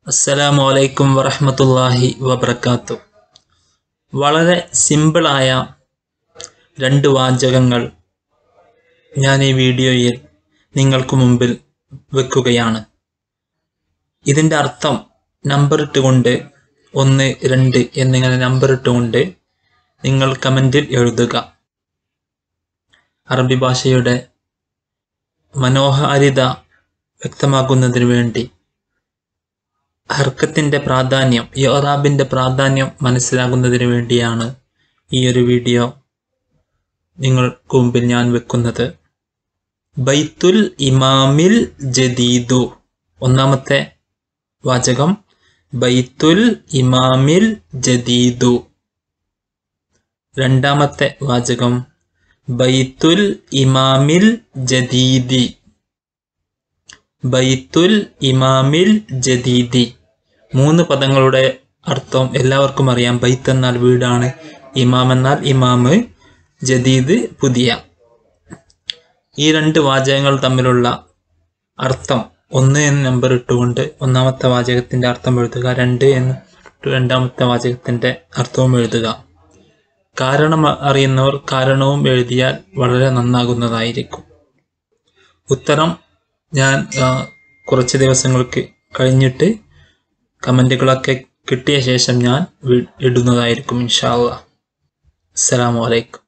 അസ്സലാമു അലൈക്കും വറഹ്മത്തുള്ളാഹി വബർക്കാത്തു വളരെ സിമ്പിളായ രണ്ട് വാചകങ്ങൾ ഞാൻ ഈ വീഡിയോയിൽ നിങ്ങൾക്ക് മുമ്പിൽ വെക്കുകയാണ് ഇതിൻ്റെ അർത്ഥം നമ്പർ ഇട്ടുകൊണ്ട് ഒന്ന് രണ്ട് എന്നിങ്ങനെ നമ്പർ ഇട്ടുകൊണ്ട് നിങ്ങൾ കമൻറ്റിൽ എഴുതുക അറബി ഭാഷയുടെ മനോഹാരിത വ്യക്തമാക്കുന്നതിന് വേണ്ടി ഹർക്കത്തിന്റെ പ്രാധാന്യം യോറാബിന്റെ പ്രാധാന്യം മനസ്സിലാകുന്നതിന് വേണ്ടിയാണ് ഈ ഒരു വീഡിയോ നിങ്ങൾക്ക് മുമ്പിൽ ഞാൻ വെക്കുന്നത് ബൈത്തുൽ ഇമാമിൽ ജദീദു ഒന്നാമത്തെ വാചകം ബൈത്തുൽ ഇമാമിൽ ജദീദു രണ്ടാമത്തെ വാചകം ബൈത്തുൽ ഇമാമിൽ ജദീദി ബൈത്തുൽ ഇമാമിൽ ജദീദി മൂന്ന് പദങ്ങളുടെ അർത്ഥം എല്ലാവർക്കും അറിയാം ബൈത്ത് എന്നാൽ വീടാണ് ഇമാം എന്നാൽ ഇമാമ് ജദീദ് പുതിയ ഈ രണ്ട് വാചകങ്ങൾ തമ്മിലുള്ള അർത്ഥം ഒന്ന് എന്ന് നമ്പർ ഇട്ടുകൊണ്ട് ഒന്നാമത്തെ വാചകത്തിന്റെ അർത്ഥം എഴുതുക രണ്ട് എന്ന് രണ്ടാമത്തെ വാചകത്തിന്റെ അർത്ഥവും എഴുതുക കാരണം അറിയുന്നവർ കാരണവും എഴുതിയാൽ വളരെ നന്നാകുന്നതായിരിക്കും ഉത്തരം ഞാൻ ആ, കുറച്ച് ദിവസങ്ങൾക്ക് കഴിഞ്ഞിട്ട് കമൻറ്റുകളൊക്കെ കിട്ടിയ ശേഷം ഞാൻ വി- ഇടുന്നതായിരിക്കും ഇൻഷാ അല്ലാ അസ്സലാമു അലൈക്കും